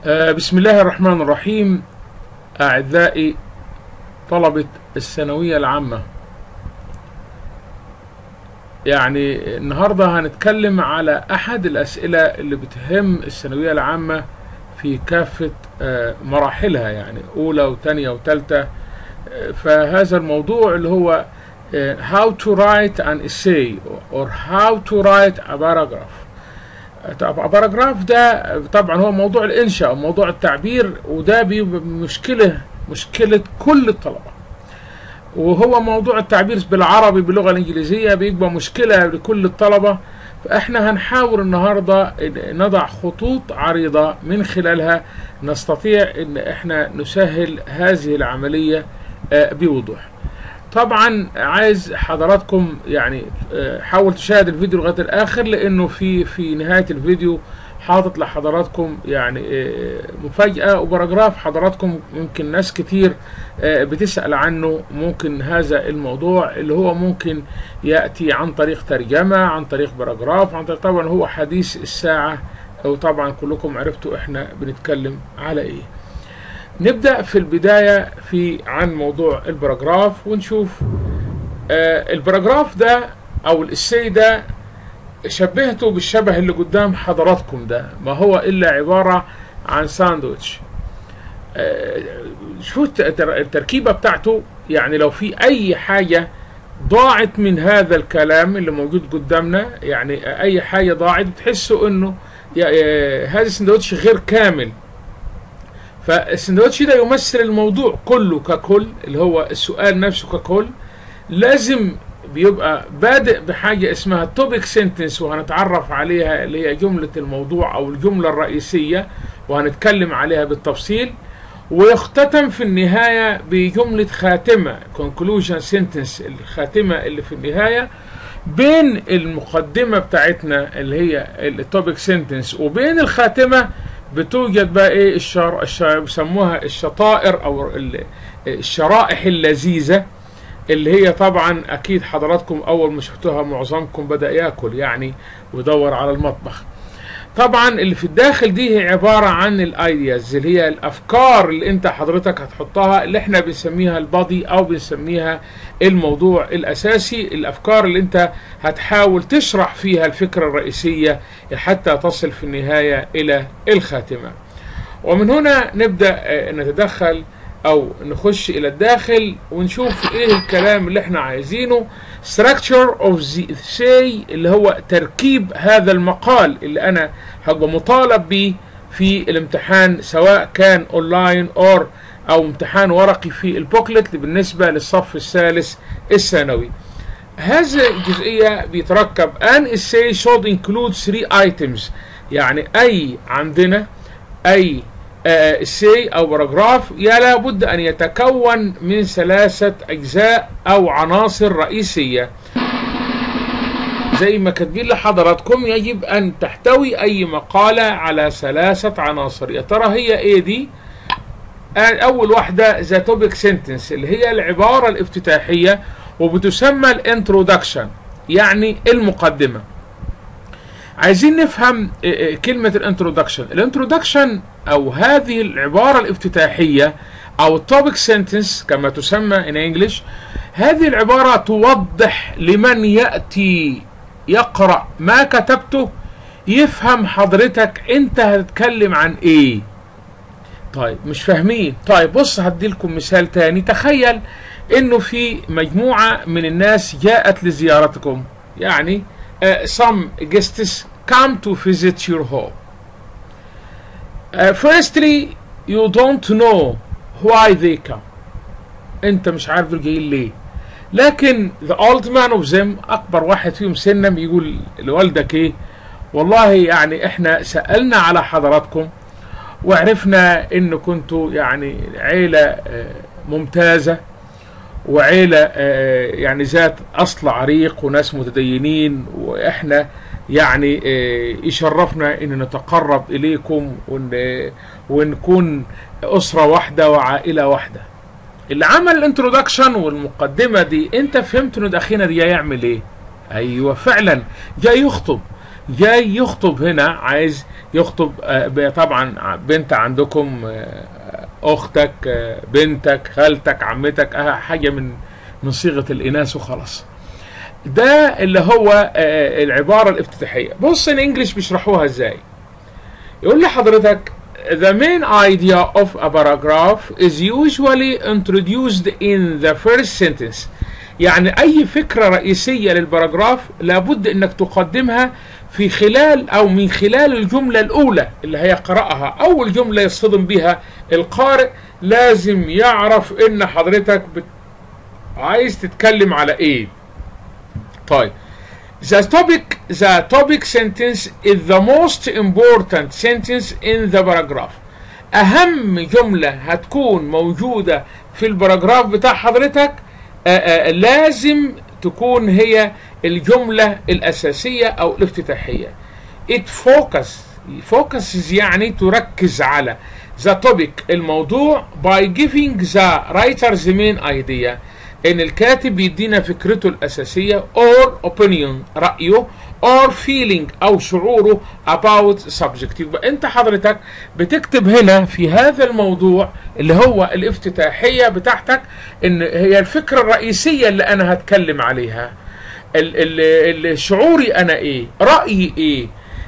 آه، بسم الله الرحمن الرحيم أعزائي طلبة الثانوية العامة يعني النهاردة هنتكلم على أحد الأسئلة اللي بتهم الثانوية العامة في كافة آه، مراحلها يعني أولى وثانية وثالثة آه، فهذا الموضوع اللي هو آه، how to write an essay or how to write a paragraph طب باراجراف ده طبعا هو موضوع الانشاء وموضوع التعبير وده بيبقى مشكله مشكله كل الطلبه وهو موضوع التعبير بالعربي باللغه الانجليزيه بيبقى مشكله لكل الطلبه فاحنا هنحاول النهارده نضع خطوط عريضه من خلالها نستطيع ان احنا نسهل هذه العمليه آه، بوضوح طبعا عايز حضراتكم يعني آه، حاول تشاهد الفيديو لغايه الاخر لانه في في نهايه الفيديو حاطط لحضراتكم يعني آه، مفاجاه وباراجراف حضراتكم ممكن ناس كتير آه، بتسال عنه ممكن هذا الموضوع اللي هو ممكن ياتي عن طريق ترجمه عن طريق باراجراف عن طريق طبعا هو حديث الساعه وطبعا كلكم عرفتوا احنا بنتكلم على ايه نبدأ في البداية في عن موضوع البراجراف ونشوف آه البراجراف ده أو الإسي ده شبهته بالشبه اللي قدام حضراتكم ده ما هو إلا عبارة عن ساندويتش آه شو الت- التركيبة بتاعته يعني لو في أي حاجة ضاعت من هذا الكلام اللي موجود قدامنا يعني أي حاجة ضاعت بتحسوا إنه يا- آه، هذا السندوتش غير كامل فالسندوتش ده يمثل الموضوع كله ككل اللي هو السؤال نفسه ككل لازم بيبقى بادئ بحاجة اسمها توبيك سنتنس وهنتعرف عليها اللي هي جملة الموضوع أو الجملة الرئيسية وهنتكلم عليها بالتفصيل ويختتم في النهاية بجملة خاتمة conclusion sentence الخاتمة اللي في النهاية بين المقدمة بتاعتنا اللي هي التوبيك سنتنس وبين الخاتمة بتوجد بقى ايه الشر... الشر... بيسموها الشطائر او ال- الشرائح اللذيذة اللي هي طبعا اكيد حضراتكم اول ما شفتوها معظمكم بدأ ياكل يعني ويدور على المطبخ طبعا اللي في الداخل دي هي عبارة عن الايدياز اللي هي الافكار اللي انت حضرتك هتحطها اللي احنا بنسميها البادي او بنسميها الموضوع الاساسي الافكار اللي انت هتحاول تشرح فيها الفكرة الرئيسية حتى تصل في النهاية الى الخاتمة ومن هنا نبدأ آه، نتدخل او نخش الى الداخل ونشوف ايه الكلام اللي احنا عايزينه structure of the essay اللي هو تركيب هذا المقال اللي انا هبقى مطالب بيه في الامتحان سواء كان اونلاين اور او امتحان ورقي في البوكلت بالنسبة للصف الثالث الثانوي هذه الجزئية بيتركب an essay should include three items يعني أي عندنا أي essay أو باراجراف يا لابد أن يتكون من ثلاثة أجزاء أو عناصر رئيسية زي ما كاتبين لحضراتكم يجب أن تحتوي أي مقالة على ثلاثة عناصر يا ترى هي إيه دي؟ اول واحده ذا توبيك سنتنس اللي هي العباره الافتتاحيه وبتسمى الانترودكشن يعني المقدمه عايزين نفهم إيه إيه كلمه الانترودكشن الانترودكشن او هذه العباره الافتتاحيه او التوبيك سنتنس كما تسمى ان انجلش هذه العباره توضح لمن ياتي يقرا ما كتبته يفهم حضرتك انت هتتكلم عن ايه طيب مش فاهمين طيب بص هديلكم مثال تاني تخيل انه في مجموعة من الناس جاءت لزيارتكم يعني uh, some guests come to visit your home uh, firstly you don't know why they come انت مش عارف دول جايين ليه لكن the old man of them اكبر واحد فيهم سنا بيقول لوالدك ايه والله يعني احنا سألنا على حضراتكم وعرفنا ان كنتوا يعني عيلة آه، ممتازة وعيلة آه، يعني ذات اصل عريق وناس متدينين واحنا يعني آه، يشرفنا ان نتقرب اليكم ون- ونكون اسرة واحدة وعائلة واحدة اللي عمل الانترودكشن والمقدمة دي انت فهمت ان ده اخينا دي جاي يعمل ايه ايوه فعلا جاي يخطب جاي يخطب هنا عايز يخطب آه، طبعا بنت عندكم آه، اختك آه، بنتك خالتك عمتك آه، حاجه من من صيغه الاناث وخلاص ده اللي هو آه، العباره الافتتاحيه بص الانجليش بيشرحوها ازاي يقول لحضرتك The main idea of a paragraph is usually introduced in the first sentence يعني أي فكرة رئيسية للبراجراف لابد أنك تقدمها في خلال أو من خلال الجملة الأولى اللي هيقرأها أول جملة يصطدم بها القارئ لازم يعرف أن حضرتك بت... عايز تتكلم على إيه طيب The topic, the topic sentence is the most important sentence in the paragraph. أهم جملة هتكون موجودة في البراجراف بتاع حضرتك آآ آآ لازم تكون هي الجملة الأساسية أو الافتتاحية. It focus focuses يعني تركز على the topic الموضوع by giving the writer's main idea ان الكاتب يدينا فكرته الاساسيه or opinion رايه or feeling او شعوره about subject يبقى انت حضرتك بتكتب هنا في هذا الموضوع اللي هو الافتتاحيه بتاعتك ان هي الفكره الرئيسيه اللي انا هتكلم عليها ال ال ال شعوري انا ايه رايي ايه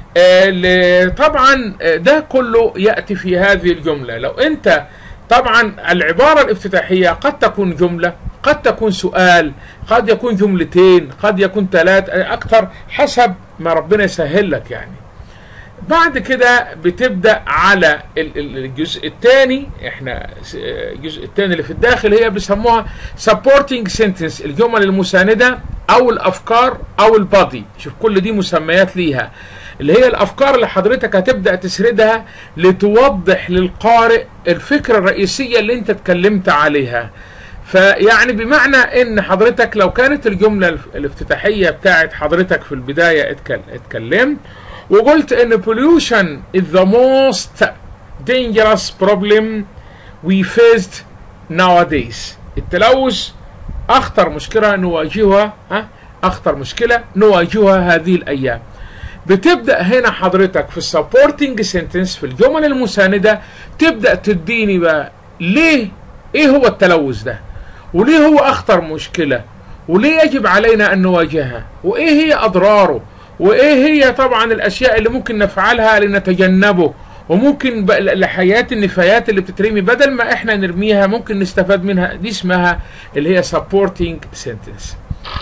ال- طبعا ده كله ياتي في هذه الجمله لو انت طبعا العباره الافتتاحيه قد تكون جمله قد تكون سؤال قد يكون جملتين قد يكون ثلاث اكثر حسب ما ربنا يسهل لك يعني بعد كده بتبدا على ال- ال- الجزء الثاني احنا س- الجزء الثاني اللي في الداخل هي بيسموها supporting sentence الجمل المسانده او الافكار او البادي شوف كل دي مسميات ليها اللي هي الافكار اللي حضرتك هتبدا تسردها لتوضح للقارئ الفكره الرئيسيه اللي انت اتكلمت عليها فيعني بمعنى ان حضرتك لو كانت الجمله الف- الافتتاحيه بتاعت حضرتك في البدايه اتكل- اتكلمت وقلت ان pollution is the most dangerous problem we faced nowadays التلوث اخطر مشكله نواجهها ها اخطر مشكله نواجهها هذه الايام بتبدا هنا حضرتك في السبورتنج سنتنس في الجمل المسانده تبدا تديني بقى ليه ايه هو التلوث ده وليه هو اخطر مشكله وليه يجب علينا ان نواجهها وايه هي اضراره وايه هي طبعا الاشياء اللي ممكن نفعلها لنتجنبه وممكن بقى لحياة النفايات اللي بتترمي بدل ما احنا نرميها ممكن نستفاد منها دي اسمها اللي هي supporting sentence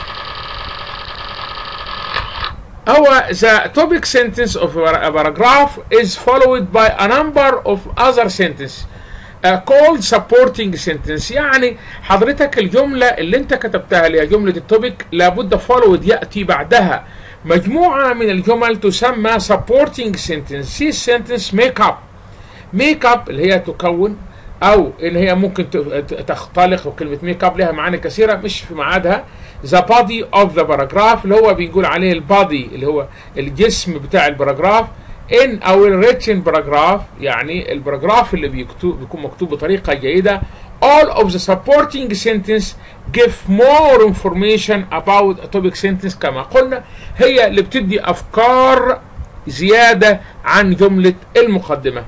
هو the topic sentence of a paragraph is followed by a number of other sentences uh, called supporting sentence يعني حضرتك الجملة اللي انت كتبتها اللي هي جملة التوبيك لابد followed يأتي بعدها مجموعة من الجمل تسمى supporting sentence these sentence make up make up اللي هي تكون او ان هي ممكن ت- ت- تختلق وكلمه ميك اب لها معاني كثيره مش في ميعادها ذا بادي اوف ذا باراجراف اللي هو بنقول عليه البادي اللي هو الجسم بتاع الباراجراف ان او الريتشن باراجراف يعني الباراجراف اللي بيكتب بيكون مكتوب بطريقه جيده all of the supporting sentence give more information about a topic sentence كما قلنا هي اللي بتدي افكار زياده عن جمله المقدمه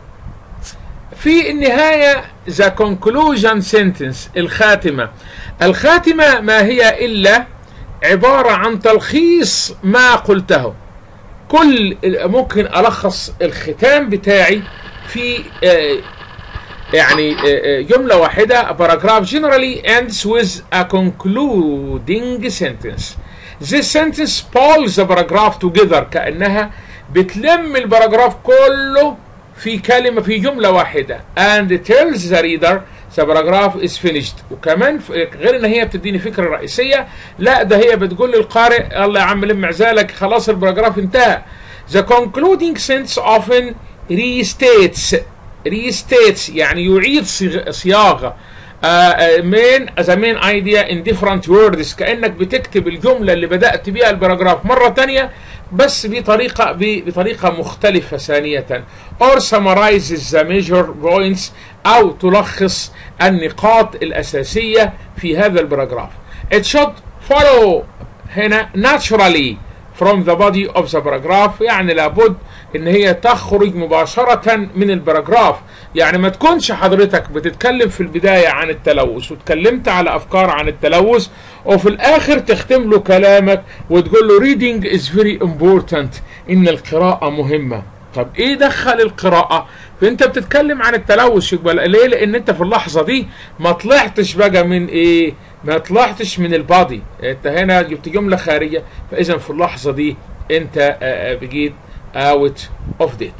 في النهاية the conclusion sentence الخاتمة الخاتمة ما هي إلا عبارة عن تلخيص ما قلته كل ممكن ألخص الختام بتاعي في آه، يعني آه، آه، جملة واحدة paragraph generally ends with a concluding sentence this sentence pulls the paragraph together كأنها بتلم البراجراف كله في كلمة في جملة واحدة and tells the reader the paragraph is finished وكمان ف- غير ان هي بتديني فكرة رئيسية لا ده هي بتقول للقارئ الله يا عم لم عزالك خلاص البراجراف انتهى the concluding sentence often restates restates يعني يعيد صيغ- صياغة آه، آه، من the main idea in different words كأنك بتكتب الجملة اللي بدأت بيها البراجراف مرة تانية بس بطريقة ب- بطريقة مختلفة ثانية or summarizes the major points أو تلخص النقاط الأساسية في هذا البراجراف it should follow هنا naturally from the body of the paragraph يعني لابد ان هي تخرج مباشرة من البراجراف يعني ما تكونش حضرتك بتتكلم في البداية عن التلوث وتكلمت على افكار عن التلوث وفي الاخر تختم له كلامك وتقول له reading is very important ان القراءة مهمة طب ايه دخل القراءة فانت بتتكلم عن التلوث يبقى ليه لان انت في اللحظة دي ما طلعتش بقى من ايه ما طلعتش من البادي انت هنا جبت جملة خارجة فاذا في اللحظة دي انت بقيت اوت اوف ديت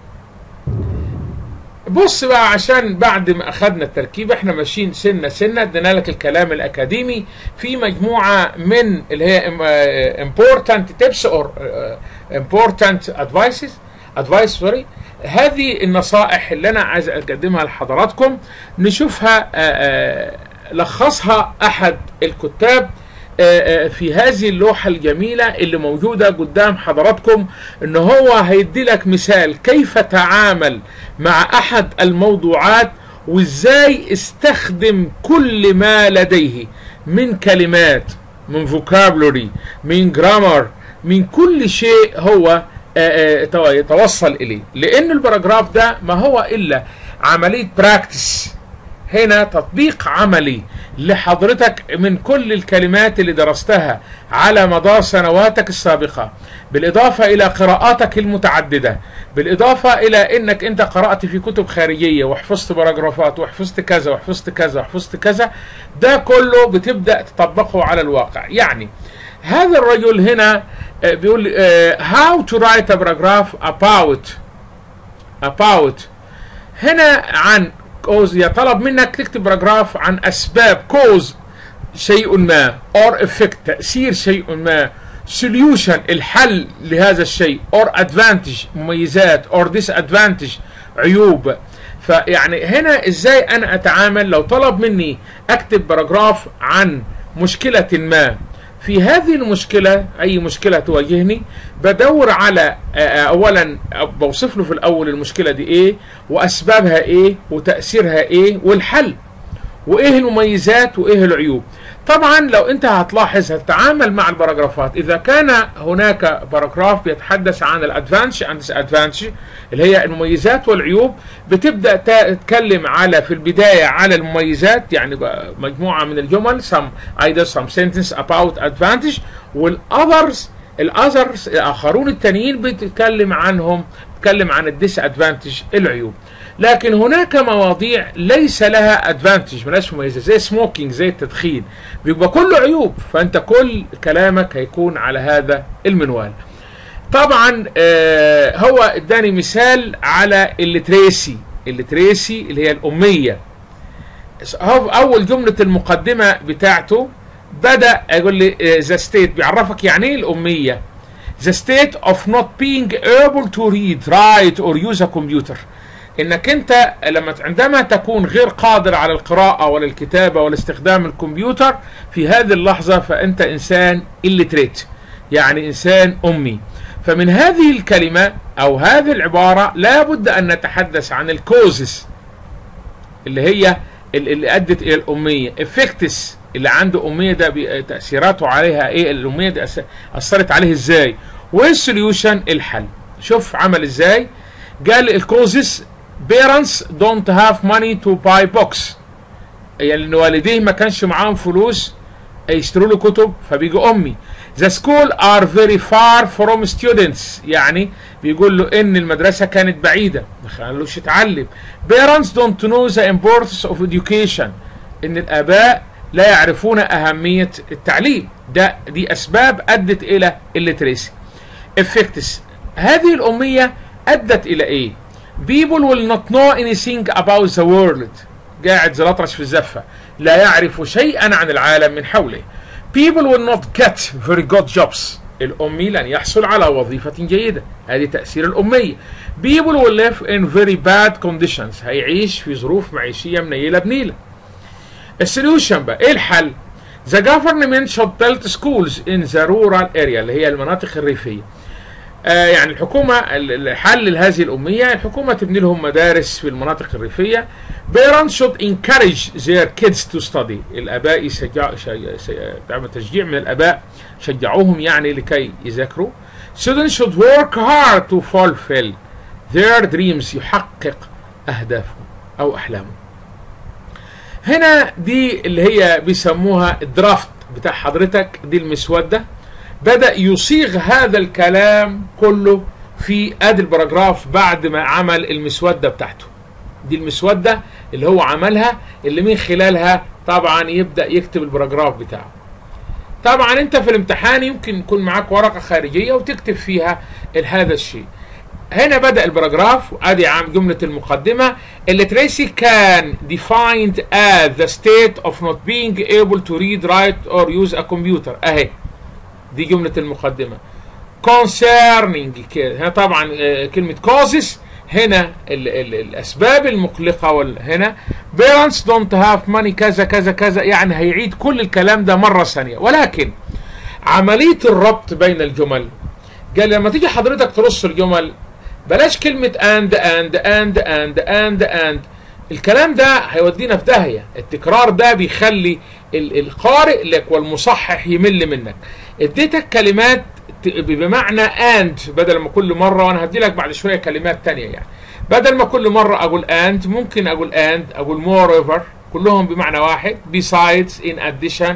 بص بقى عشان بعد ما اخدنا التركيب احنا ماشيين سنه سنه ادينا لك الكلام الاكاديمي في مجموعه من اللي هي important tips or important advices advice sorry هذه النصائح اللي انا عايز اقدمها لحضراتكم نشوفها لخصها احد الكتاب في هذه اللوحة الجميلة اللي موجودة قدام حضراتكم ان هو هيدي لك مثال كيف تعامل مع احد الموضوعات وازاي استخدم كل ما لديه من كلمات من فوكابلوري من جرامر من كل شيء هو يتوصل اليه لان البراجراف ده ما هو الا عملية براكتس هنا تطبيق عملي لحضرتك من كل الكلمات اللي درستها على مدار سنواتك السابقة بالإضافة إلى قراءاتك المتعددة بالإضافة إلى أنك أنت قرأت في كتب خارجية وحفظت باراجرافات وحفظت كذا وحفظت كذا وحفظت كذا ده كله بتبدأ تطبقه على الواقع يعني هذا الرجل هنا بيقول how to write a paragraph about about هنا عن كوز يطلب منك تكتب باراجراف عن اسباب كوز شيء ما اور افكت تاثير شيء ما سوليوشن الحل لهذا الشيء اور ادفانتج مميزات اور ديس ادفانتج عيوب فيعني هنا ازاي انا اتعامل لو طلب مني اكتب باراجراف عن مشكله ما في هذه المشكلة أي مشكلة تواجهني بدور على أولا بوصف له في الأول المشكلة دي إيه وأسبابها إيه وتأثيرها إيه والحل وإيه المميزات وإيه العيوب طبعا لو أنت هتلاحظ هتتعامل مع الباراجرافات إذا كان هناك باراجراف بيتحدث عن الأدفانش عن أدفانش اللي هي المميزات والعيوب بتبدأ تتكلم على في البداية على المميزات يعني مجموعة من الجمل some either some sentence about advantage والاذرز الاذرز الاخرون التانيين بتتكلم عنهم تتكلم عن الديس ادفانتج العيوب لكن هناك مواضيع ليس لها ادفانتج ملهاش مميزه زي سموكينج زي التدخين بيبقى كله عيوب فانت كل كلامك هيكون على هذا المنوال طبعا آه هو اداني مثال على الليتريسي الليتريسي اللي هي الاميه اول جمله المقدمه بتاعته بدا يقول لي ذا ستيت بيعرفك يعني ايه الاميه the state of not being able to read write or use a computer انك انت لما عندما تكون غير قادر على القراءة ولا الكتابة ولا استخدام الكمبيوتر في هذه اللحظة فانت انسان illiterate يعني انسان امي فمن هذه الكلمة او هذه العبارة لابد ان نتحدث عن الكوزز اللي هي اللي ادت الى الامية افكتس اللي عنده امية ده تأثيراته عليها ايه الامية دي اثرت عليه ازاي والسوليوشن الحل شوف عمل ازاي قال الكوزز parents don't have money to buy books يعني ان والديه ما كانش معاهم فلوس يشتروا له كتب فبيجي امي the school are very far from students يعني بيقول له ان المدرسه كانت بعيده ما خلوش يتعلم parents don't know the importance of education ان الاباء لا يعرفون اهميه التعليم ده دي اسباب ادت الى الليتريسي effects هذه الاميه ادت الى ايه people will not know anything about the world قاعد زي الاطرش في الزفه لا يعرف شيئا عن العالم من حوله people will not get very good jobs الأمي لن يحصل على وظيفة جيدة هذه تأثير الأمية people will live in very bad conditions هيعيش في ظروف معيشية منيلة بنيلة السوليوشن بقى ايه الحل the government should build schools in the rural area اللي هي المناطق الريفية آه يعني الحكومة الحل لهذه الأمية الحكومة تبني لهم مدارس في المناطق الريفية parents should encourage their kids to study الآباء يشجع تعمل تشجيع من الآباء شجعوهم يعني لكي يذاكروا students should work hard to fulfill their dreams يحقق أهدافهم أو أحلامهم هنا دي اللي هي بيسموها الدرافت بتاع حضرتك دي المسودة بدأ يصيغ هذا الكلام كله في ادي البراجراف بعد ما عمل المسودة بتاعته دي المسودة اللي هو عملها اللي من خلالها طبعا يبدأ يكتب البراجراف بتاعه طبعا انت في الامتحان يمكن يكون معاك ورقة خارجية وتكتب فيها هذا الشيء هنا بدأ البراجراف وادي عام جملة المقدمة الليتريسي كان defined as the state of not being able to read, write or use a computer اهي دي جملة المقدمة concerning هنا طبعا كلمة causes هنا ال ال الأسباب المقلقة هنا parents don't have money كذا كذا كذا يعني هيعيد كل الكلام ده مرة ثانية ولكن عملية الربط بين الجمل قال لما تيجي حضرتك ترص الجمل بلاش كلمة and and and and and and الكلام ده هيودينا في داهية التكرار ده بيخلي القارئ لك والمصحح يمل منك اديتك كلمات بمعنى and بدل ما كل مرة وانا هدي لك بعد شوية كلمات تانية يعني بدل ما كل مرة اقول and ممكن اقول and اقول moreover كلهم بمعنى واحد besides in addition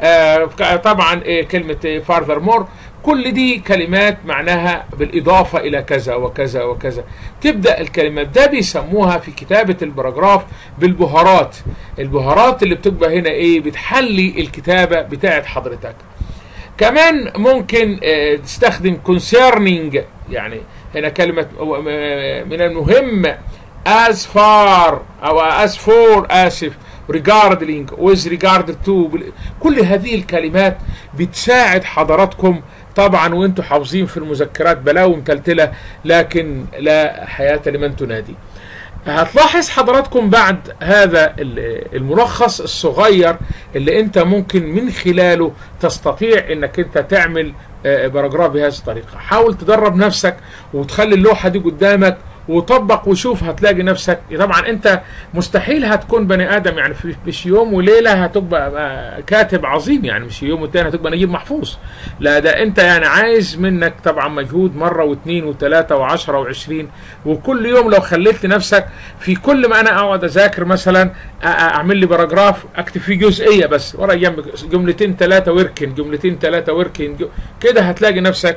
آه طبعا إيه كلمة furthermore كل دي كلمات معناها بالإضافة إلى كذا وكذا وكذا تبدأ الكلمات ده بيسموها في كتابة البراجراف بالبهارات البهارات اللي بتبقى هنا إيه بتحلي الكتابة بتاعت حضرتك كمان ممكن اه تستخدم concerning يعني هنا كلمة من المهم as far أو as for آسف regarding with regard to كل هذه الكلمات بتساعد حضراتكم طبعا وانتم حافظين في المذكرات بلاوي متلتلة لكن لا حياة لمن تنادي هتلاحظ حضراتكم بعد هذا الملخص الصغير اللي انت ممكن من خلاله تستطيع انك انت تعمل باراجراف بهذه الطريقة حاول تدرب نفسك وتخلي اللوحة دي قدامك وطبق وشوف هتلاقي نفسك طبعا انت مستحيل هتكون بني ادم يعني في مش يوم وليله هتبقى كاتب عظيم يعني مش يوم والتاني هتبقى نجيب محفوظ لا ده انت يعني عايز منك طبعا مجهود مره واثنين وثلاثه وعشرة وعشرين وكل يوم لو خليت نفسك في كل ما انا اقعد اذاكر مثلا اعمل لي باراجراف اكتب فيه جزئيه بس ورا جنب جملتين ثلاثه واركن جملتين ثلاثه واركن كده هتلاقي نفسك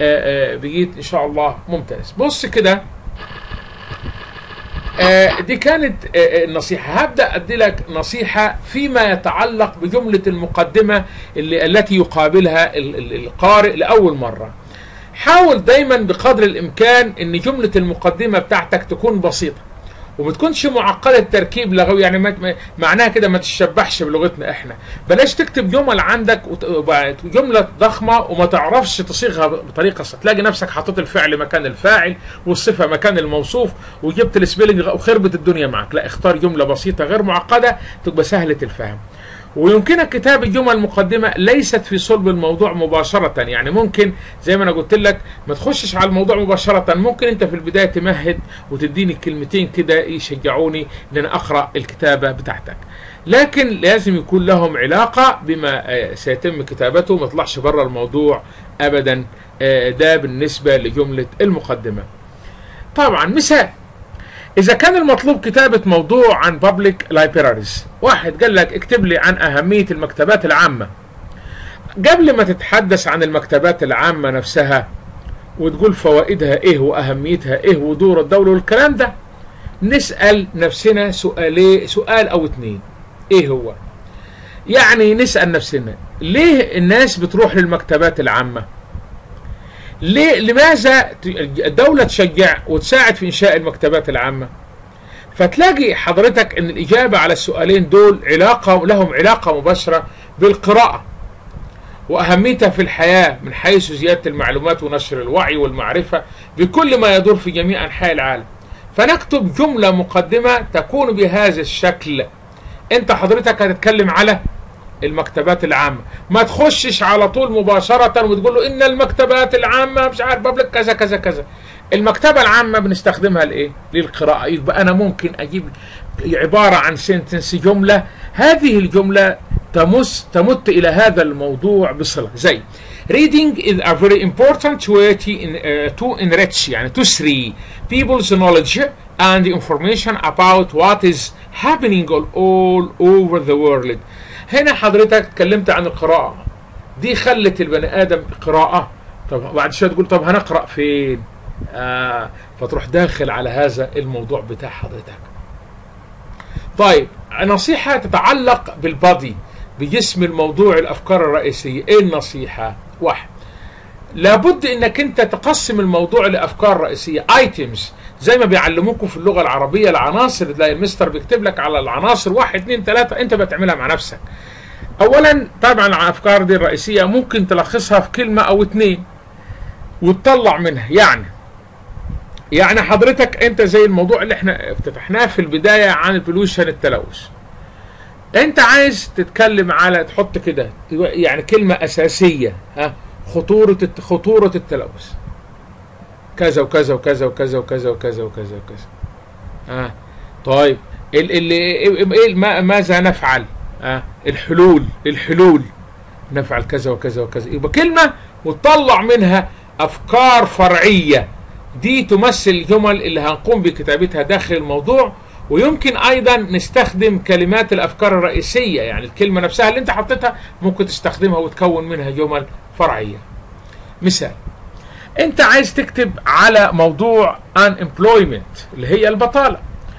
بقيت ان شاء الله ممتاز بص كده آه دي كانت آه النصيحة هبدأ أدي لك نصيحة فيما يتعلق بجملة المقدمة اللي التي يقابلها القارئ لأول مرة حاول دايما بقدر الإمكان أن جملة المقدمة بتاعتك تكون بسيطة وما تكونش معقده التركيب لغوي يعني ما معناها كده ما تشبحش بلغتنا احنا بلاش تكتب جمل عندك جمله ضخمه وما تعرفش تصيغها بطريقه صح تلاقي نفسك حطيت الفعل مكان الفاعل والصفه مكان الموصوف وجبت السبيلنج وخربت الدنيا معك لا اختار جمله بسيطه غير معقده تبقى سهله الفهم ويمكنك كتابة جمل مقدمة ليست في صلب الموضوع مباشرة يعني ممكن زي ما أنا قلت لك ما تخشش على الموضوع مباشرة ممكن أنت في البداية تمهد وتديني كلمتين كده يشجعوني إن أنا أقرأ الكتابة بتاعتك لكن لازم يكون لهم علاقة بما سيتم كتابته ما يطلعش بره الموضوع أبدا ده بالنسبة لجملة المقدمة طبعا مثال إذا كان المطلوب كتابة موضوع عن public libraries واحد قال لك اكتب لي عن أهمية المكتبات العامة قبل ما تتحدث عن المكتبات العامة نفسها وتقول فوائدها ايه واهميتها ايه ودور الدولة والكلام ده نسأل نفسنا سؤالي سؤال او اتنين ايه هو يعني نسأل نفسنا ليه الناس بتروح للمكتبات العامة ليه لماذا الدولة تشجع وتساعد في إنشاء المكتبات العامة فتلاقي حضرتك أن الإجابة على السؤالين دول علاقة لهم علاقة مباشرة بالقراءة وأهميتها في الحياة من حيث زيادة المعلومات ونشر الوعي والمعرفة بكل ما يدور في جميع أنحاء العالم فنكتب جملة مقدمة تكون بهذا الشكل أنت حضرتك هتتكلم على المكتبات العامة ما تخشش على طول مباشرة وتقول له إن المكتبات العامة مش عارف بابليك كذا كذا كذا المكتبة العامة بنستخدمها لإيه؟ للقراءة يبقى أنا ممكن أجيب عبارة عن سنتنس جملة هذه الجملة تمس تمت إلى هذا الموضوع بصلة زي Reading is a very important way to, in, uh, to enrich يعني تسري people's knowledge and information about what is happening all, all over the world. هنا حضرتك اتكلمت عن القراءة دي خلت البني آدم قراءة طب بعد شوية تقول طب هنقرأ فين؟ آه فتروح داخل على هذا الموضوع بتاع حضرتك. طيب نصيحة تتعلق بالبادي بجسم الموضوع الافكار الرئيسيه ايه النصيحه واحد لابد انك انت تقسم الموضوع لافكار رئيسيه ايتمز زي ما بيعلموكم في اللغه العربيه العناصر تلاقي المستر بيكتب لك على العناصر واحد اثنين ثلاثه انت بتعملها مع نفسك اولا طبعا الافكار دي الرئيسيه ممكن تلخصها في كلمه او اتنين وتطلع منها يعني يعني حضرتك انت زي الموضوع اللي احنا افتتحناه في البدايه عن البولوشن التلوث انت عايز تتكلم على تحط كده يعني كلمة اساسية ها خطورة خطورة التلوث كذا وكذا وكذا وكذا وكذا وكذا وكذا وكذا ها طيب اللي ماذا نفعل ها الحلول الحلول نفعل كذا وكذا وكذا يبقى كلمة وتطلع منها افكار فرعية دي تمثل الجمل اللي هنقوم بكتابتها داخل الموضوع ويمكن ايضا نستخدم كلمات الافكار الرئيسيه يعني الكلمه نفسها اللي انت حطيتها ممكن تستخدمها وتكون منها جمل فرعيه مثال انت عايز تكتب على موضوع unemployment اللي هي البطاله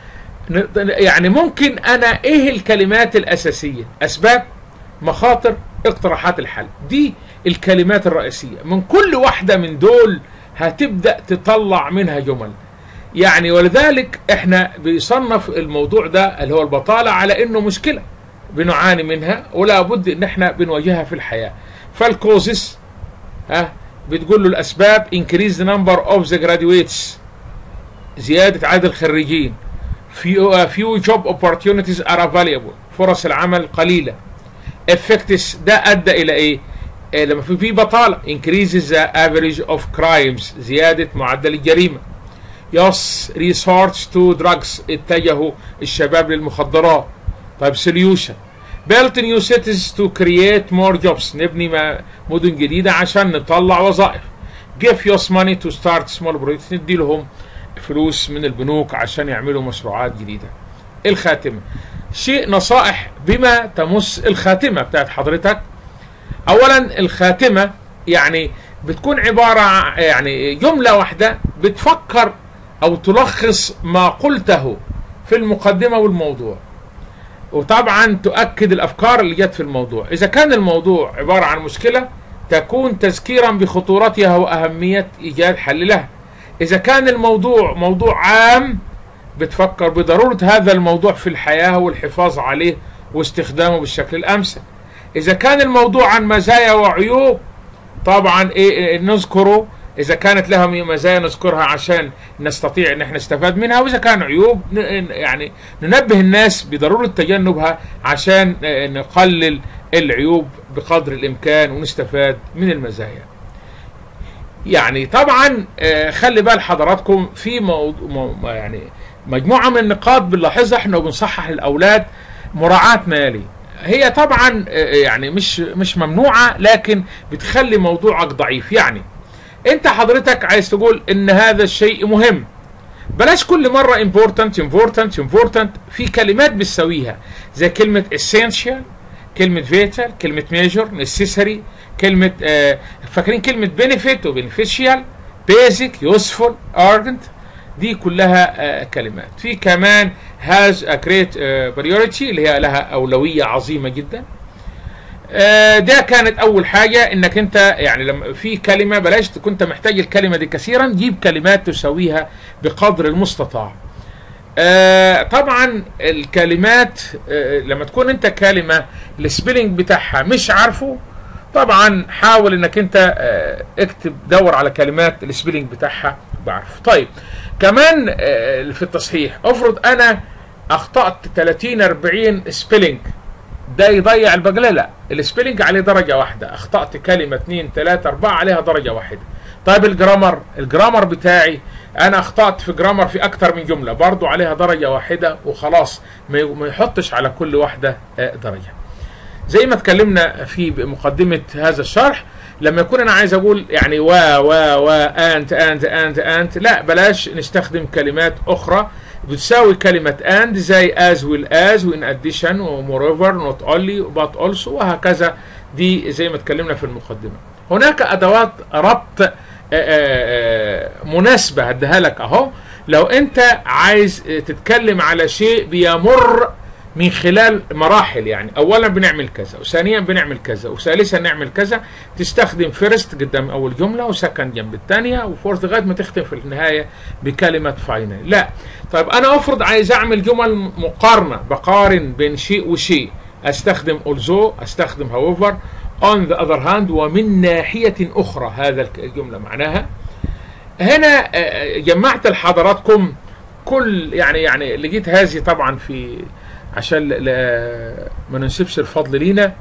يعني ممكن انا ايه الكلمات الاساسيه اسباب مخاطر اقتراحات الحل دي الكلمات الرئيسيه من كل واحده من دول هتبدا تطلع منها جمل يعني ولذلك احنا بيصنف الموضوع ده اللي هو البطالة على انه مشكلة بنعاني منها ولا بد ان احنا بنواجهها في الحياة فالكوزس ها بتقول له الاسباب increase the number of the graduates زيادة عدد الخريجين few, few job opportunities are available فرص العمل قليلة effects ده ادى الى ايه لما في في بطالة increases the average of crimes زيادة معدل الجريمة يس ريسورتس تو دراجز اتجهوا الشباب للمخدرات طيب سوليوشن بيلت نيو سيتيز تو كرييت مور جوبز نبني مدن جديده عشان نطلع وظائف جيف يوس ماني تو ستارت سمول بروجكتس ندي لهم فلوس من البنوك عشان يعملوا مشروعات جديده الخاتمه شيء نصائح بما تمس الخاتمه بتاعت حضرتك اولا الخاتمه يعني بتكون عباره يعني جمله واحده بتفكر او تلخص ما قلته في المقدمه والموضوع وطبعا تؤكد الافكار اللي جت في الموضوع اذا كان الموضوع عباره عن مشكله تكون تذكيرا بخطورتها واهميه ايجاد حل لها اذا كان الموضوع موضوع عام بتفكر بضروره هذا الموضوع في الحياه والحفاظ عليه واستخدامه بالشكل الامثل اذا كان الموضوع عن مزايا وعيوب طبعا إيه نذكره اذا كانت لها مزايا نذكرها عشان نستطيع ان احنا نستفاد منها واذا كان عيوب يعني ننبه الناس بضروره تجنبها عشان نقلل العيوب بقدر الامكان ونستفاد من المزايا يعني طبعا خلي بال حضراتكم في موضوع يعني مجموعه من النقاط بنلاحظها احنا وبنصحح للاولاد مراعاه ما يلي هي طبعا يعني مش مش ممنوعه لكن بتخلي موضوعك ضعيف يعني انت حضرتك عايز تقول ان هذا الشيء مهم بلاش كل مرة important important important في كلمات بتساويها زي كلمة essential كلمة vital كلمة major necessary كلمة آه فاكرين كلمة benefit و beneficial basic useful urgent دي كلها آه كلمات في كمان has a great آه priority اللي هي لها أولوية عظيمة جدا ده كانت اول حاجه انك انت يعني لما في كلمه بلاش كنت محتاج الكلمه دي كثيرا جيب كلمات تساويها بقدر المستطاع طبعا الكلمات لما تكون انت كلمه السبيلنج بتاعها مش عارفه طبعا حاول انك انت اكتب دور على كلمات السبيلنج بتاعها بعرفه طيب كمان في التصحيح افرض انا اخطات 30 40 سبيلنج ده يضيع البقلة لا السبيلنج عليه درجة واحدة اخطأت كلمة اتنين تلاتة اربعة عليها درجة واحدة طيب الجرامر الجرامر بتاعي انا اخطأت في جرامر في اكتر من جملة برضو عليها درجة واحدة وخلاص ما يحطش على كل واحدة درجة زي ما اتكلمنا في مقدمة هذا الشرح لما يكون انا عايز اقول يعني وا وا وا انت انت انت انت لا بلاش نستخدم كلمات اخرى بتساوي كلمة and زي as well as وin addition و moreover not only but also وهكذا دي زي ما اتكلمنا في المقدمة هناك ادوات ربط آآ آآ مناسبة هديها لك اهو لو انت عايز تتكلم على شيء بيمر من خلال مراحل يعني اولا بنعمل كذا وثانيا بنعمل كذا وثالثا نعمل كذا تستخدم فيرست قدام اول جمله وسكند جنب الثانيه وفورث لغايه ما تختم في النهايه بكلمه فاينل لا طيب انا افرض عايز اعمل جمل مقارنه بقارن بين شيء وشيء استخدم although استخدم however on the other hand ومن ناحيه اخرى هذا الجمله معناها هنا جمعت لحضراتكم كل يعني يعني لقيت هذه طبعا في عشان ما ننسبش الفضل لينا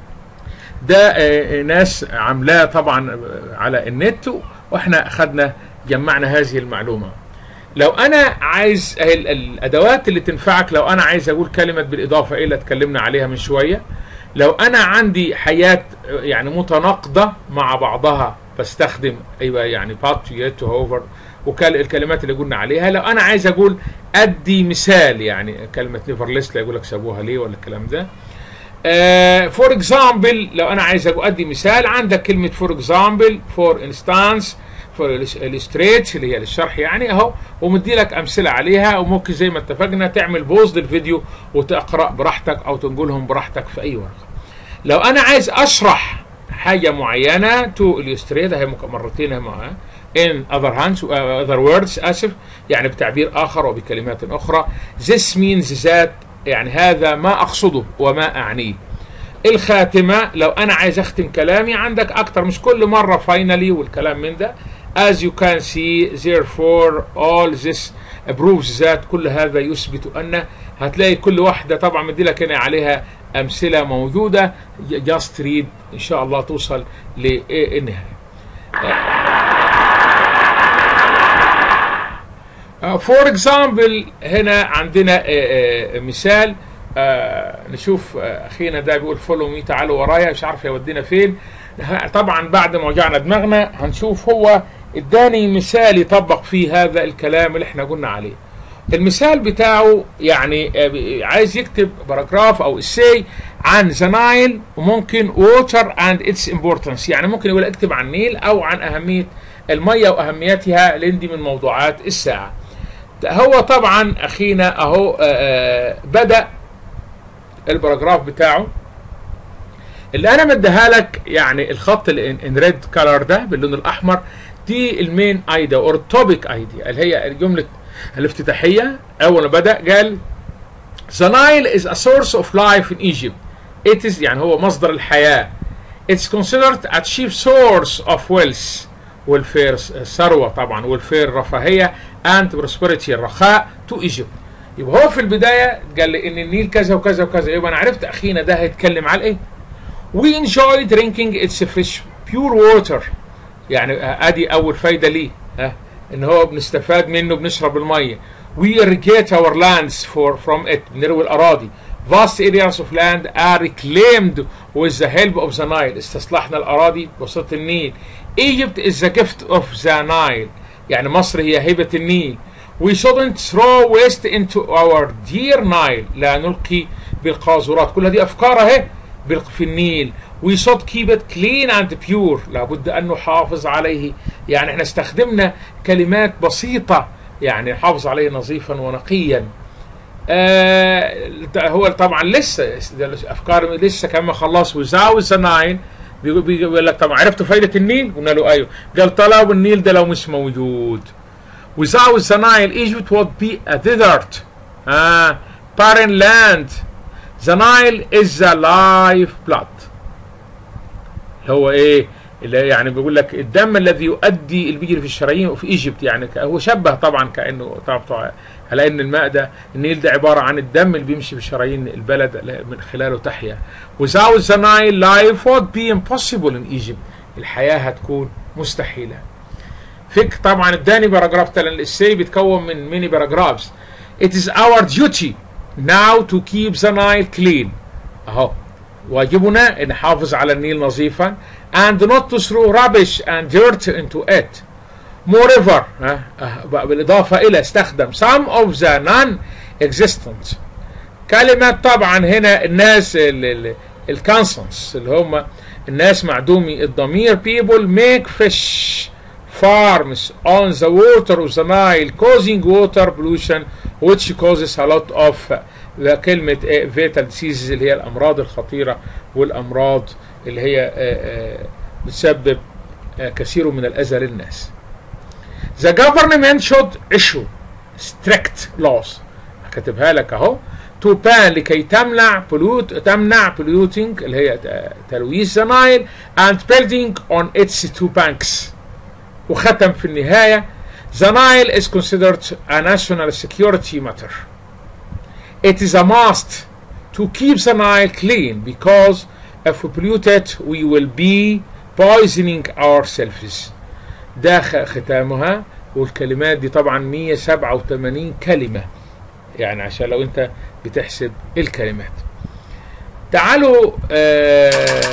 ده ناس عاملاه طبعا على النت واحنا اخذنا جمعنا هذه المعلومه لو انا عايز الادوات اللي تنفعك لو انا عايز اقول كلمه بالاضافه الى اتكلمنا عليها من شويه لو انا عندي حياه يعني متناقضه مع بعضها بستخدم ايوه يعني بات يت هوفر والكلمات اللي قلنا عليها لو انا عايز اقول ادي مثال يعني كلمه نيفرليس لا يقول لك سابوها ليه ولا الكلام ده فور uh, اكزامبل لو انا عايز اقول ادي مثال عندك كلمه فور اكزامبل فور انستانس فور الستريتش اللي هي للشرح يعني اهو ومدي لك امثله عليها وممكن زي ما اتفقنا تعمل بوز للفيديو وتقرا براحتك او تنقلهم براحتك في اي ورقه لو انا عايز اشرح حاجه معينه تو illustrate هي مرتين معها in other hands uh, other words اسف يعني بتعبير اخر وبكلمات اخرى this means that يعني هذا ما اقصده وما اعنيه الخاتمه لو انا عايز اختم كلامي عندك اكتر مش كل مره فاينلي والكلام من ده as you can see therefore all this proves that كل هذا يثبت ان هتلاقي كل واحده طبعا مدي لك هنا عليها امثله موجوده just read ان شاء الله توصل للنهايه فور اكزامبل هنا عندنا مثال نشوف اخينا ده بيقول فولو مي تعالوا ورايا مش عارف يودينا فين طبعا بعد ما وجعنا دماغنا هنشوف هو اداني مثال يطبق فيه هذا الكلام اللي احنا قلنا عليه المثال بتاعه يعني عايز يكتب باراجراف او اساي عن ذا نايل وممكن ووتر اند اتس امبورتنس يعني ممكن يقول اكتب عن النيل او عن اهميه الميه واهميتها لان دي من موضوعات الساعه هو طبعا اخينا اهو بدا الباراجراف بتاعه اللي انا مديها لك يعني الخط ان ريد كلر ده باللون الاحمر دي المين ايدا اور توبيك ايديا اللي هي الجمله الافتتاحيه اول ما بدا قال The Nile is a source of life in Egypt. It is يعني هو مصدر الحياه. It's considered a chief source of wealth. welfare ثروه طبعا welfare رفاهيه and prosperity الرخاء to Egypt. يبقى هو في البدايه قال لي ان النيل كذا وكذا وكذا يبقى انا عرفت اخينا ده هيتكلم على ايه؟ We enjoy drinking its fresh pure water. يعني ادي اول فايده ليه ها ان هو بنستفاد منه بنشرب الميه. We irrigate our lands for from it بنروي الاراضي. Vast areas of land are reclaimed with the help of the Nile. استصلحنا الاراضي بواسطه النيل. Egypt is the gift of the Nile. يعني مصر هي هبه النيل. We shouldn't throw waste into our dear Nile. لا نلقي بالقاذورات. كل هذه افكار اهي في النيل. We should keep it clean and pure. لابد ان نحافظ عليه. يعني احنا استخدمنا كلمات بسيطه يعني نحافظ عليه نظيفا ونقيا. آه هو طبعا لسه افكار لسه كان ما خلص without the Nile بيقول, بيقول لك طبعا عرفتوا فايده النيل؟ قلنا له ايوه. قال طلب النيل ده لو مش موجود. Without the Nile, Egypt would be a desert, uh, barren land. The Nile is the life blood. هو ايه؟ اللي يعني بيقول لك الدم الذي يؤدي اللي بيجري في الشرايين في ايجيبت يعني ك- هو شبه طبعا كانه طبعا على ان الماء ده النيل ده عباره عن الدم اللي بيمشي في شرايين البلد اللي من خلاله تحيا without the Nile life would be impossible in Egypt الحياه هتكون مستحيله فيك طبعا اداني باراجراف تل الاسي بيتكون من ميني باراجرافز It is our duty now to keep the Nile clean اهو واجبنا ان نحافظ على النيل نظيفا and not to throw rubbish and dirt into it moreover ها، آه، بالاضافه الى استخدم some of the non-existent كلمة طبعا هنا الناس الكونسنس اللي هم الناس معدومي الضمير people make fish farms on the water of the Nile causing water pollution which causes a lot of ده كلمة فيتال diseases اللي هي الأمراض الخطيرة والأمراض اللي هي آه، آه، بتسبب آه، كثير من الأذى للناس. The government should issue strict laws كاتبها لك اهو to ban لكي تمنع pollute تمنع polluting اللي هي ت- تلويث the Nile and building on its two banks وختم في النهاية The Nile is considered a national security matter. It is a must to keep the Nile clean because if we pollute it we will be poisoning ourselves. ده خ- ختامها والكلمات دي طبعا 187 كلمة يعني عشان لو انت بتحسب الكلمات تعالوا آه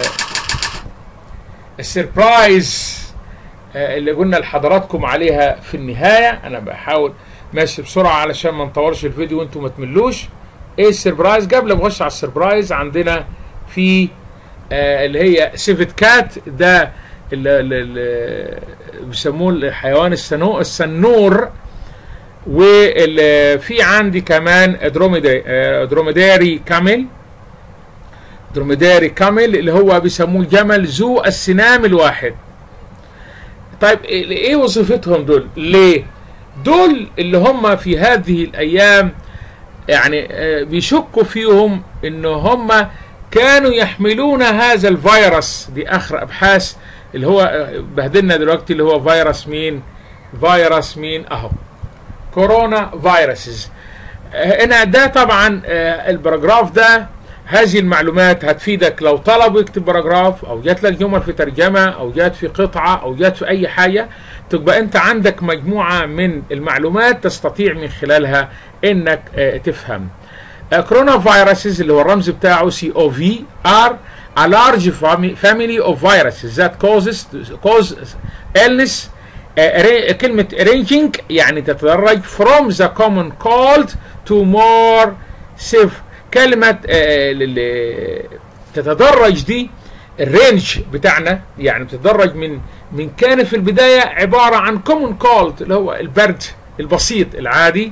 السربرايز آه اللي قلنا لحضراتكم عليها في النهاية انا بحاول ماشي بسرعة علشان ما نطولش الفيديو وانتم ما تملوش ايه السربرايز قبل ما نخش على السربرايز عندنا في آه اللي هي سيفت كات ده اللي, اللي بيسموه الحيوان السنو السنور وفي عندي كمان دروميداري آه، دروميداري كامل دروميداري كامل اللي هو بيسموه الجمل ذو السنام الواحد طيب ايه إيه وظيفتهم دول ليه دول اللي هم في هذه الايام يعني آه، بيشكوا فيهم ان هم كانوا يحملون هذا الفيروس دي اخر ابحاث اللي هو آه، بهدلنا دلوقتي اللي هو فيروس مين فيروس مين اهو كورونا فيروسز هنا ده طبعا آه، البراجراف ده هذه المعلومات هتفيدك لو طلبوا يكتب باراجراف او جات لك جمل في ترجمه او جات في قطعه او جات في اي حاجه تبقى انت عندك مجموعه من المعلومات تستطيع من خلالها انك آه، تفهم كورونا فيروسز اللي هو الرمز بتاعه سي او في ار a large fami- family of viruses that causes cause illness آه، re- كلمة ranging يعني تتدرج from the common cold to more severe كلمة آه، لل- تتدرج دي الرينج بتاعنا يعني بتتدرج من من كان في البداية عبارة عن common cold اللي هو البرد البسيط العادي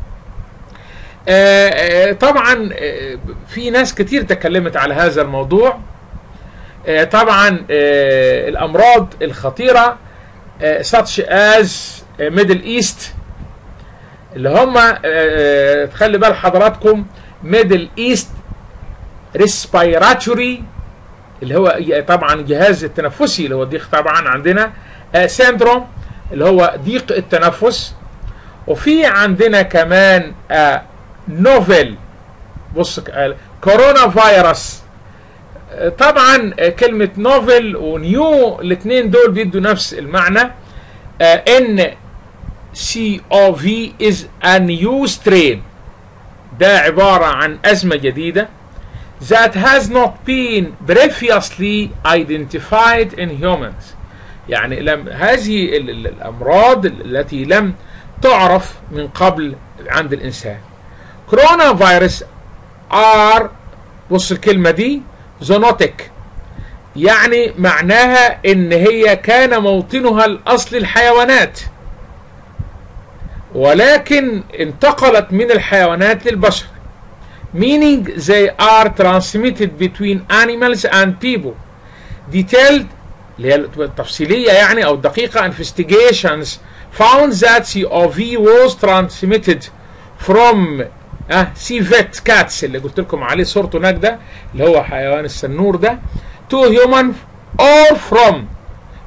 آه، آه، طبعا آه، في ناس كتير تكلمت على هذا الموضوع آه، طبعا آه، الامراض الخطيره آه، such as ميدل ايست اللي هم آه، تخلي بال حضراتكم ميدل ايست ريسبيراتوري اللي هو ي- طبعا الجهاز التنفسي اللي هو ضيق طبعا عندنا سيندروم اللي هو ضيق التنفس وفي عندنا كمان نوفل بص ك- كورونا فيروس آه، طبعا آه، كلمة نوفل ونيو الاثنين دول بيدوا نفس المعنى آه، ان سي او في از a new strain ده عبارة عن أزمة جديدة that has not been previously identified in humans يعني لم هذه ال- ال- الأمراض التي لم تعرف من قبل عند الإنسان كورونا فيروس ار بص الكلمة دي زونوتيك يعني معناها ان هي كان موطنها الاصل الحيوانات ولكن انتقلت من الحيوانات للبشر meaning they are transmitted between animals and people detailed اللي هي التفصيلية يعني أو الدقيقة investigations found that COV was transmitted from اه civet cats اللي قلت لكم عليه صورته هناك ده اللي هو حيوان السنور ده to human or from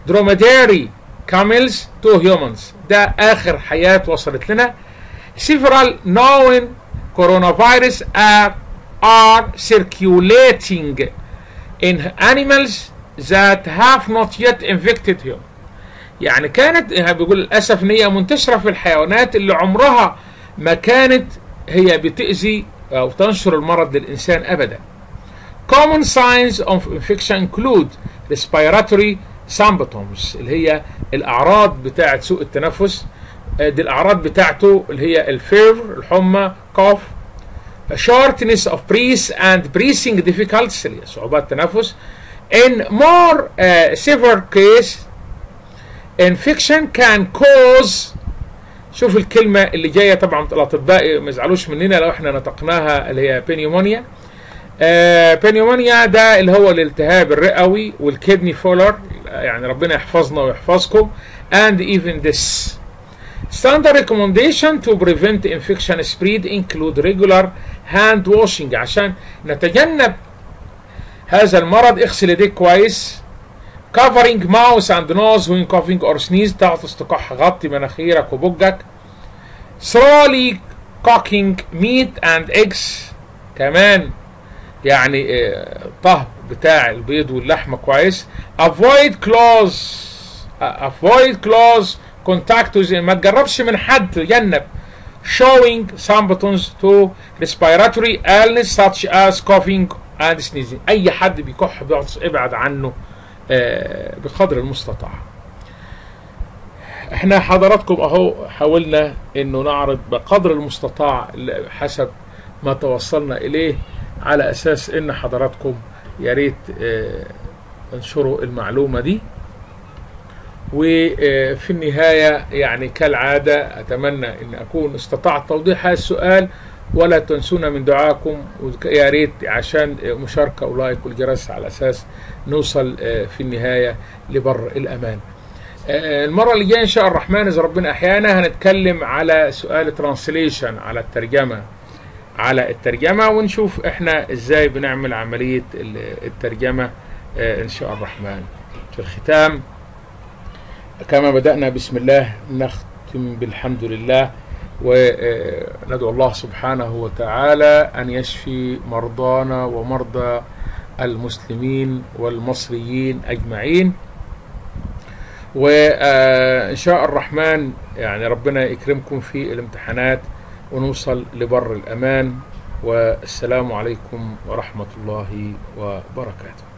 dromedary camels to humans ده آخر حياة وصلت لنا several known coronavirus are, are circulating in animals that have not yet infected human يعني كانت بيقول للأسف إن هي منتشرة في الحيوانات اللي عمرها ما كانت هي بتأذي أو تنشر المرض للإنسان أبدا common signs of infection include respiratory symptoms اللي هي الأعراض بتاعة سوء التنفس دي الأعراض بتاعته اللي هي الفيفر الحمى cough shortness of breath and breathing difficulties اللي هي صعوبات التنفس in more uh, severe case infection can cause شوف الكلمة اللي جاية طبعا الأطباء ما يزعلوش مننا لو احنا نطقناها اللي هي بنيومونيا آه بنيومونيا ده اللي هو الالتهاب الرئوي والكدني فولر يعني ربنا يحفظنا ويحفظكم and even this Standard recommendation to prevent infection spread include regular hand washing عشان نتجنب هذا المرض اغسل ايديك كويس covering mouth and nose when coughing or sneeze تعطس تكح غطي مناخيرك وبقك slowly cooking meat and eggs كمان يعني طهو بتاع البيض واللحمه كويس avoid close avoid close contact with ما تجربش من حد تجنب showing symptoms to respiratory illness such as coughing and sneezing اي حد بيكح بيعطس ابعد عنه بقدر المستطاع احنا حضراتكم اهو حاولنا انه نعرض بقدر المستطاع حسب ما توصلنا اليه على اساس ان حضراتكم يا ريت انشروا المعلومه دي وفي النهايه يعني كالعاده اتمنى ان اكون استطعت توضيح هذا السؤال ولا تنسونا من دعائكم يا ريت عشان مشاركه ولايك والجرس على اساس نوصل في النهايه لبر الامان. المره اللي جايه ان شاء الرحمن اذا ربنا احيانا هنتكلم على سؤال ترانسليشن على الترجمه على الترجمه ونشوف احنا ازاي بنعمل عمليه الترجمه ان شاء الرحمن. في الختام كما بدانا بسم الله نختم بالحمد لله وندعو الله سبحانه وتعالى أن يشفي مرضانا ومرضى المسلمين والمصريين أجمعين وإن شاء الرحمن يعني ربنا يكرمكم في الامتحانات ونوصل لبر الأمان والسلام عليكم ورحمة الله وبركاته